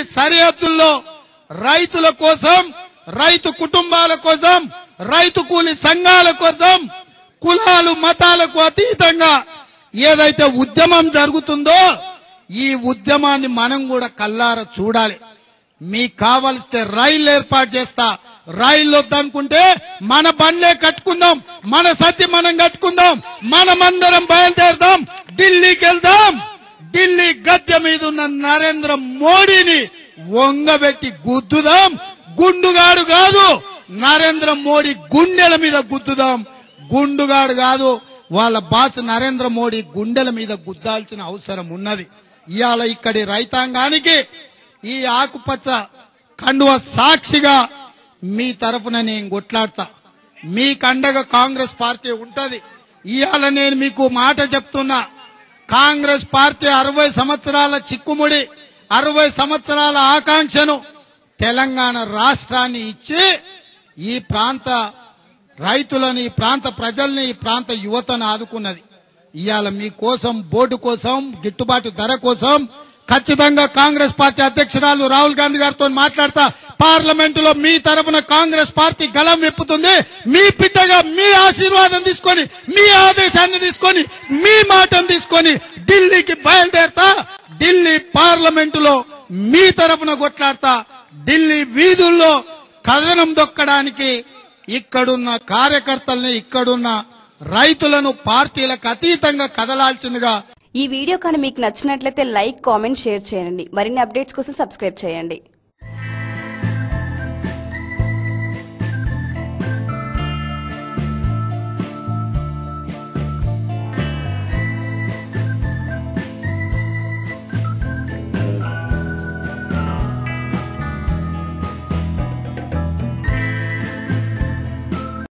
సరిహద్దుల్లో రైతుల కోసం రైతు కుటుంబాల కోసం రైతు కూలి సంఘాల కోసం కులాలు మతాలకు అతీతంగా ఏదైతే ఉద్యమం జరుగుతుందో ఈ ఉద్యమాన్ని మనం కూడా కల్లార చూడాలి మీకు కావలిస్తే రైలు ఏర్పాటు చేస్తా రైలు వద్దనుకుంటే మన బండ్లే కట్టుకుందాం మన సత్తి మనం కట్టుకుందాం మనమందరం బయలుదేరదాం ఢిల్లీకి వెళ్దాం ఢిల్లీ గద్దె మీద ఉన్న నరేంద్ర మోడీని వంగబెట్టి గుద్దుదాం గుండుగాడు కాదు నరేంద్ర మోడీ గుండెల మీద గుద్దుదాం గుండుగాడు కాదు వాళ్ళ బాస్ నరేంద్ర మోడీ గుండెల మీద గుద్దాల్సిన అవసరం ఉన్నది ఇవాళ ఇక్కడి రైతాంగానికి ఈ ఆకుపచ్చ కండువ సాక్షిగా మీ తరఫున నేను కొట్లాడతా మీ కండగా కాంగ్రెస్ పార్టీ ఉంటది ఇవాళ నేను మీకు మాట చెప్తున్నా కాంగ్రెస్ పార్టీ అరవై సంవత్సరాల చిక్కుముడి అరవై సంవత్సరాల ఆకాంక్షను తెలంగాణ రాష్ట్రాన్ని ఇచ్చి ఈ ప్రాంత రైతులను ఈ ప్రాంత ప్రజల్ని ఈ ప్రాంత యువతను ఆదుకున్నది ఇవాళ మీకోసం బోర్డు కోసం గిట్టుబాటు ధర కోసం ఖచ్చితంగా కాంగ్రెస్ పార్టీ అధ్యక్షురాలు రాహుల్ గాంధీ గారితో మాట్లాడతా పార్లమెంట్ లో మీ తరపున కాంగ్రెస్ పార్టీ గలం విప్పుతుంది మీ బిడ్డగా మీ ఆశీర్వాదం తీసుకొని మీ ఆదేశాన్ని తీసుకొని మీ మాటను తీసుకొని ఢిల్లీకి బయలుదేరతా ఢిల్లీ పార్లమెంట్ లో మీ తరపున కొట్లాడతా ఢిల్లీ వీధుల్లో కథనం దొక్కడానికి ఇక్కడున్న కార్యకర్తల్ని ఇక్కడున్న రైతులను పార్టీలకు అతీతంగా కదలాల్సిందిగా ఈ వీడియో కానీ మీకు నచ్చినట్లయితే లైక్ కామెంట్ షేర్ చేయండి మరిన్ని అప్డేట్స్ కోసం సబ్స్క్రైబ్ చేయండి